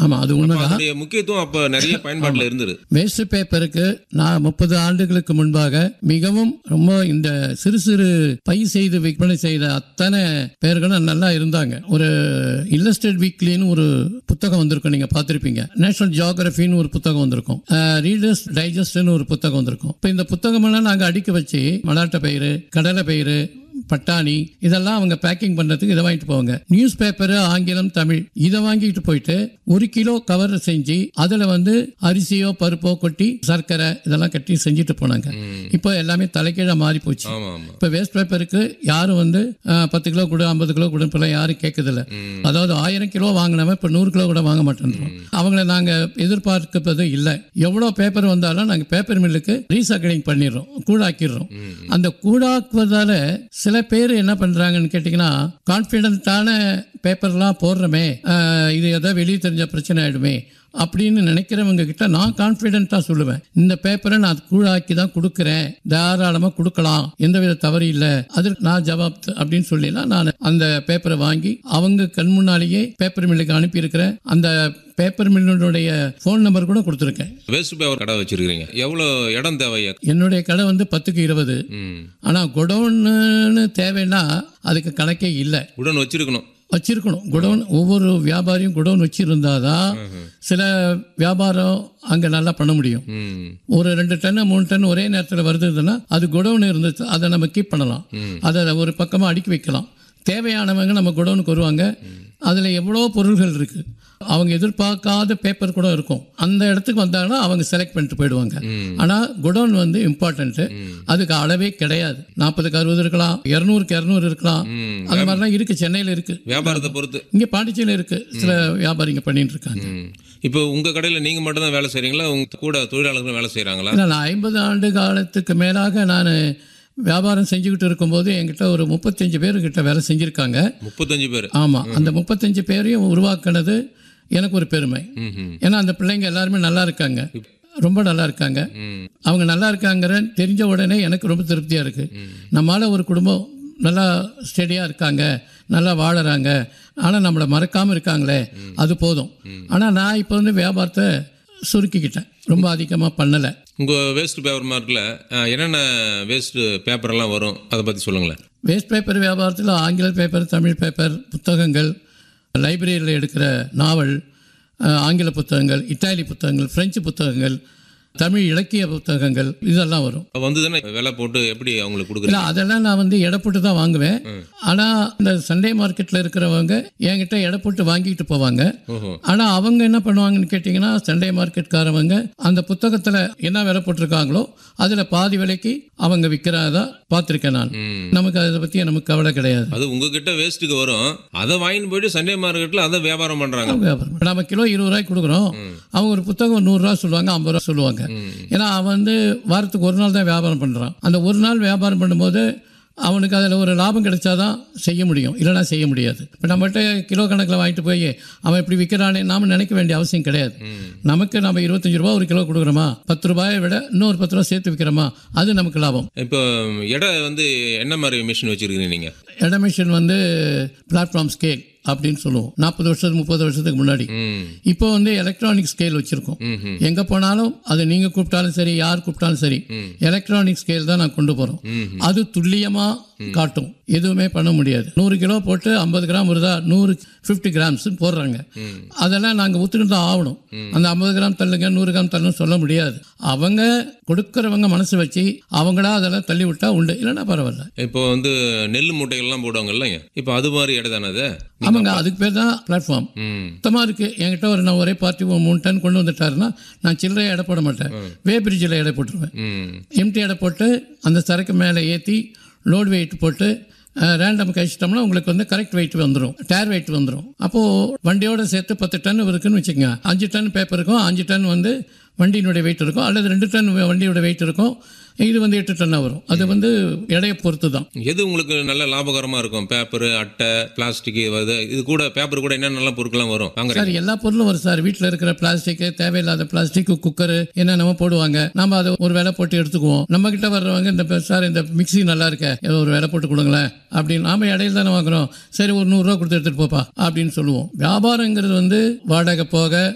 ஆமாம் அது உண்மைதான் அதனுடைய முக்கியத்துவம் அப்ப நிறைய பயன்பாட்டுல இருந்தது வேஸ்ட் பேப்பருக்கு நான் முப்பது ஆண்டுகளுக்கு முன்பாக மிகவும் ரொம்ப இந்த சிறு சிறு பை செய்து விற்பனை செய்த அத்தனை பேர்களும் நல்லா இருந்தாங்க ஒரு இல்லஸ்டட் வீக்லின்னு ஒரு புத்தகம் வந்திருக்கும் நீங்க பார்த்திருப்பீங்க நேஷனல் ஜியாகிரபின்னு ஒரு புத்தகம் வந்திருக்கும் ரீடர்ஸ் டைஜஸ்ட்னு ஒரு புத்தகம் வந்திருக்கும் இப்போ இந்த புத்தகமெல்லாம் நாங்கள் அடிக்க வச்சு மலாட்டை பயிறு கடலை பயிறு பட்டாணி இதெல்லாம் அவங்க பேக்கிங் பண்ணுறதுக்கு இதை வாங்கிட்டு போவாங்க நியூஸ் பேப்பரு ஆங்கிலம் தமிழ் இதை வாங்கிட்டு போயிட்டு ஒரு கிலோ கவர் செஞ்சு அதில் வந்து அரிசியோ பருப்போ கொட்டி சர்க்கரை இதெல்லாம் கட்டி செஞ்சுட்டு போனாங்க இப்போ எல்லாமே தலைக்கீழ மாறி போச்சு ஆமா ஆமா இப்போ வேஸ்ட் பேப்பருக்கு யாரும் வந்து அஹ், பத்து கிலோ கொடு ஐம்பது கிலோ கொடு இப்பெல்லாம் யாரும் கேட்கறதில்ல அதாவது ஆயிரம் கிலோ வாங்கினவன் இப்போ நூறு கிலோ கூட வாங்க மாட்டேன்றோம் அவங்கள நாங்கள் எதிர்பார்க்கப்பது இல்லை எவ்வளோ பேப்பர் வந்தாலும் நாங்கள் பேப்பர் மில்லுக்கு ரீசைக்கிளிங் பண்ணிடுறோம் கூழாக்கிடுறோம் அந்த கூழாக்குவதால சில பேர் என்ன பண்றாங்கன்னு கேட்டிங்கன்னா கான்ஃபிடென்ட்டான பேப்பர்லாம் போடுறோமே அஹ், இது எதாவது வெளியே தெரிஞ்ச பிரச்சனை ஆயிடுமே அப்படின்னு நினைக்கிறவங்க கிட்ட நான் கான்ஃபிடென்ட்டாக சொல்லுவேன் இந்த பேப்பரை நான் கூழாக்கி தான் கொடுக்குறேன் தாராளமாக கொடுக்கலாம் எந்தவித தவறு இல்லை அதற்கு நான் ஜவாப் த- அப்படின்னு சொல்லிலாம் நான் அந்த பேப்பரை வாங்கி அவங்க கண் முன்னாலேயே பேப்பர் மில்லுக்கு அனுப்பியிருக்கிறேன் அந்த பேப்பர் மில்லுடைய ஃபோன் நம்பர் கூட கொடுத்துருக்கேன் வேஸ்ட் பேப்பர் கடை வச்சிருக்கீங்க எவ்வளவு இடம் தேவையா என்னுடைய கடை வந்து பத்துக்கு இருபது ம் ஆனால் குடோன்னு தேவைன்னா அதுக்கு கணக்கே இல்லை உடன் வச்சிருக்கணும் வச்சிருக்கணும் குடோன் ஒவ்வொரு வியாபாரியும் குடோன் வச்சிருந்தாதான் சில வியாபாரம் அங்கே நல்லா பண்ண முடியும் ம் ஒரு ரெண்டு டன் மூணு டன் ஒரே நேரத்தில் வருதுன்னா அது குடோன் இருந்துச்சு அதை நம்ம கீப் பண்ணலாம் அதை ஒரு பக்கமாக அடுக்கி வைக்கலாம் தேவையானவங்க நம்ம குடோனுக்கு வருவாங்க அதில் எவ்வளோ பொருள்கள் இருக்குது அவங்க எதிர்பார்க்காத பேப்பர் கூட இருக்கும் அந்த இடத்துக்கு வந்தாங்கன்னா அவங்க செலக்ட் பண்ணிட்டு போயிடுவாங்க ஆனால் குடோன் வந்து இம்பார்ட்டன்ட்டு அதுக்கு அளவே கிடையாது நாற்பதுக்கு அறுபது இருக்கலாம் இரநூறுக்கு இரநூறு இருக்கலாம் அந்த மாதிரிலாம் இருக்குது சென்னையில் இருக்குது வியாபாரத்தை பொறுத்து இங்கே பாண்டிச்சேரியில் இருக்குது சில வியாபாரிங்க பண்ணிட்டு இருக்காங்க ம். இப்போ உங்க கடையில நீங்க மட்டும் தான் வேலை செய்றீங்களா உங்க கூட தொழிலாளர்களும் வேலை செய்றாங்களா இல்லை நான் ஐம்பது ஆண்டு காலத்துக்கு மேலாக நான் வியாபாரம் செஞ்சுக்கிட்டு இருக்கும்போது என்கிட்ட ஒரு முப்பத்தஞ்சு பேர்கிட்ட வேலை செஞ்சுருக்காங்க முப்பத்தஞ்சு பேர் ஆமாம் அந்த முப்பத்தஞ்சு பேரையும் உருவாக்குனது எனக்கு ஒரு பெருமை ம்ஹும். ஏன்னா அந்த பிள்ளைங்க எல்லாருமே நல்லா இருக்காங்க ரொம்ப நல்லா இருக்காங்க ம் அவங்க நல்லா இருக்காங்கன்னு தெரிஞ்ச உடனே எனக்கு ரொம்ப திருப்தியாக இருக்குது நம்மளால் ஒரு குடும்பம் நல்லா ஸ்டெடியாக இருக்காங்க நல்லா வாழறாங்க ஆனால் நம்மளை மறக்காமல் இருக்காங்களே அது போதும் ஆனால் நான் இப்போ வந்து வியாபாரத்தை சுருக்கிக்கிட்டேன் ரொம்ப அதிகமாக பண்ணலை உங்க வேஸ்ட் பேப்பர் மார்க்கில் என்னென்ன வேஸ்ட் பேப்பர் எல்லாம் வரும் அதை பத்தி சொல்லுங்களேன் வேஸ்ட் பேப்பர் வியாபாரத்தில் ஆங்கில பேப்பர் தமிழ் பேப்பர் புத்தகங்கள் லைப்ரரியில் எடுக்கிற நாவல் அஹ், ஆங்கில புத்தகங்கள் இத்தாலி புத்தகங்கள் பிரெஞ்சு புத்தகங்கள் தமிழ் இலக்கிய புத்தகங்கள் இதெல்லாம் வரும் வந்ததுன்னா விலை போட்டு எப்படி அவங்களுக்கு கொடுக்குறீங்க இல்லை அதெல்லாம் நான் வந்து எடை போட்டு தான் வாங்குவேன் ஆனால் இந்த சண்டே மார்க்கெட்டில் இருக்கிறவங்க என்கிட்ட எடை போட்டு வாங்கிட்டு போவாங்க ஓஹோ ஆனால் அவங்க என்ன பண்ணுவாங்கன்னு கேட்டிங்கன்னா சண்டே மார்க்கெட்காரவங்க அந்த புத்தகத்தில் என்ன விலை போட்டிருக்காங்களோ அதில் பாதி விலைக்கு அவங்க விற்கிறதா பார்த்துருக்கேன் நான் ம். நமக்கு அதை பற்றி நமக்கு கவலை கிடையாது அது உங்ககிட்ட வேஸ்ட்டுக்கு வரும் அதை வாங்கிட்டு போயிட்டு சண்டே மார்க்கெட்டில் அதை வியாபாரம் பண்றாங்க வியாபாரம். இப்ப நம்ம கிலோ இருபது ரூபாய்க்கு கொடுக்குறோம் அவங்க ஒரு புத்தகம் நூறுரூவா சொல்லுவாங்க ஐம்பது ரூபா சொல்லுவாங்க ஏன்னா அவன் வந்து வாரத்துக்கு ஒரு நாள் தான் வியாபாரம் பண்ணுறான் அந்த ஒரு நாள் வியாபாரம் பண்ணும்போது அவனுக்கு அதில் ஒரு லாபம் கிடைச்சாதான் செய்ய முடியும் இல்லைன்னா செய்ய முடியாது இப்போ நம்மகிட்ட கிலோ கணக்கில் வாங்கிட்டு போய் அவன் இப்படி விற்கிறானே நாம நினைக்க வேண்டிய அவசியம் கிடையாது நமக்கு நம்ம இருபத்தஞ்சு ரூபா ஒரு கிலோ கொடுக்குறோமா பத்து ரூபாயை விட இன்னொரு பத்து ரூபா சேர்த்து விற்கிறோமா அது நமக்கு லாபம் இப்போ எடை வந்து என்ன மாதிரி மிஷின் வச்சிருக்கீங்க நீங்க எடமிஷன் வந்து பிளாட்ஃபார்ம் ஸ்கேல் அப்படின்னு சொல்லுவோம் நாற்பது வருஷத்துக்கு முப்பது வருஷத்துக்கு முன்னாடி ம் இப்போ வந்து எலக்ட்ரானிக் ஸ்கேல் வச்சிருக்கோம் ம்ஹும். எங்க போனாலும் அது நீங்க கூப்பிட்டாலும் சரி யார் கூப்பிட்டாலும் சரி எலக்ட்ரானிக் ஸ்கேல் தான் நான் கொண்டு போறோம் அது துல்லியமா காட்டும் எதுவுமே பண்ண முடியாது நூறு கிலோ போட்டு ஐம்பது கிராம் வருதா நூறு ஃபிஃப்டி கிராம்ஸ் போடுறாங்க அதெல்லாம் நாங்கள் ஒத்துக்கிட்டு தான் ஆகணும் அந்த ஐம்பது கிராம் தள்ளுங்க நூறு கிராம் தள்ளுன்னு சொல்ல முடியாது அவங்க கொடுக்கறவங்க மனசு வச்சு அவங்களா அதெல்லாம் தள்ளி விட்டா உண்டு இல்லைன்னா பரவாயில்ல இப்போ வந்து நெல் மூட்டைகள்லாம் போடுவாங்க இல்லைங்க இப்போ அது மாதிரி எடை தானே அது ஆமாங்க அதுக்கு பேர் தான் பிளாட்ஃபார்ம் ம் சுத்தமாக இருக்குது என்கிட்ட ஒரு நான் ஒரே பார்ட்டி ஒரு மூணு டன் கொண்டு வந்துட்டாருன்னா நான் சில்லறை எடை போட மாட்டேன் வே பிரிட்ஜில் எடை போட்டுருவேன் ம் எம்டி எடை போட்டு அந்த சரக்கு மேலே ஏற்றி லோட் வெயிட் போட்டு ரேண்டம் கழிச்சிட்டோம்னா உங்களுக்கு வந்து கரெக்ட் வெயிட் வந்துடும் டயர் வெயிட் வந்துடும் அப்போது வண்டியோட சேர்த்து பத்து டன் இருக்குன்னு வச்சுக்கோங்க அஞ்சு டன் பேப்பர் இருக்கும் அஞ்சு டன் வந்து வண்டியினுடைய வெயிட் இருக்கும் அல்லது ரெண்டு டன் வண்டியோட வெயிட் இருக்கும் இது வந்து எட்டு டன்னாக வரும் அது வந்து எடையை பொறுத்து தான் எது உங்களுக்கு நல்ல லாபகரமா இருக்கும் பேப்பர் அட்டை பிளாஸ்டிக் இது இது கூட பேப்பர் கூட என்னென்னலாம் பொருட்கள்லாம் வரும் வாங்குறீங்க சார் எல்லா பொருளும் வரும் சார் வீட்டில் இருக்கிற பிளாஸ்டிக் தேவையில்லாத பிளாஸ்டிக் குக்கரு என்னென்னமோ போடுவாங்க நம்ம அதை ஒரு வேலை போட்டு எடுத்துக்குவோம் நம்ம கிட்ட வர்றவங்க இந்த ப- சார் இந்த மிக்ஸி நல்லா இருக்க ஏதோ ஒரு வேலை போட்டு கொடுங்களேன் அப்படின்னு நாம இடையில தானே வாங்குறோம் சரி ஒரு நூறுரூவா கொடுத்து எடுத்துட்டு போப்பா அப்படின்னு சொல்லுவோம் வியாபாரங்கிறது வந்து வாடகை போக